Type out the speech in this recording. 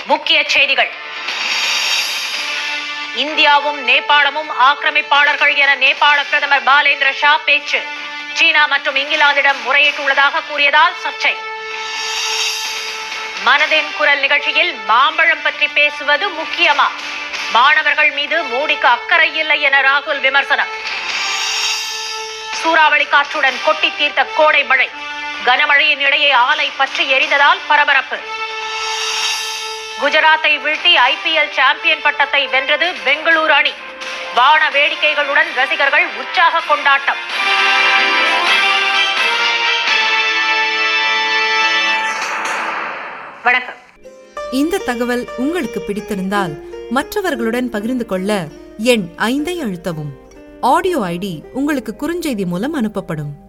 முக்கிய செய்திகள் இந்தியாவும் நேபாளமும் ஆக்கிரமிப்பாளர்கள் என நேபாள பிரதமர் பாலேந்திர ஷா பேச்சு சீனா மற்றும் இங்கிலாந்திடம் முறையிட்டுள்ளதாக கூறியதால் சர்ச்சை மனதின் குரல் நிகழ்ச்சியில் மாம்பழம் பற்றி பேசுவது முக்கியமா மாணவர்கள் மீது மோடிக்கு அக்கறை இல்லை என ராகுல் விமர்சனம் சூறாவளி காற்றுடன் கொட்டி தீர்த்த கோடை மழை கனமழையின் இடையே ஆலை பற்றி எரிந்ததால் பரபரப்பு குஜராத்தை வீழ்த்தி ஐபிஎல் சாம்பியன் பட்டத்தை வென்றது பெங்களூரு அணி வான வேடிக்கைகளுடன் ரசிகர்கள் உற்சாக கொண்டாட்டம் வணக்கம் இந்த தகவல் உங்களுக்கு பிடித்திருந்தால் மற்றவர்களுடன் பகிர்ந்து கொள்ள எண் ஐந்தை அழுத்தவும் ஆடியோ ஐடி உங்களுக்கு குறுஞ்செய்தி மூலம் அனுப்பப்படும்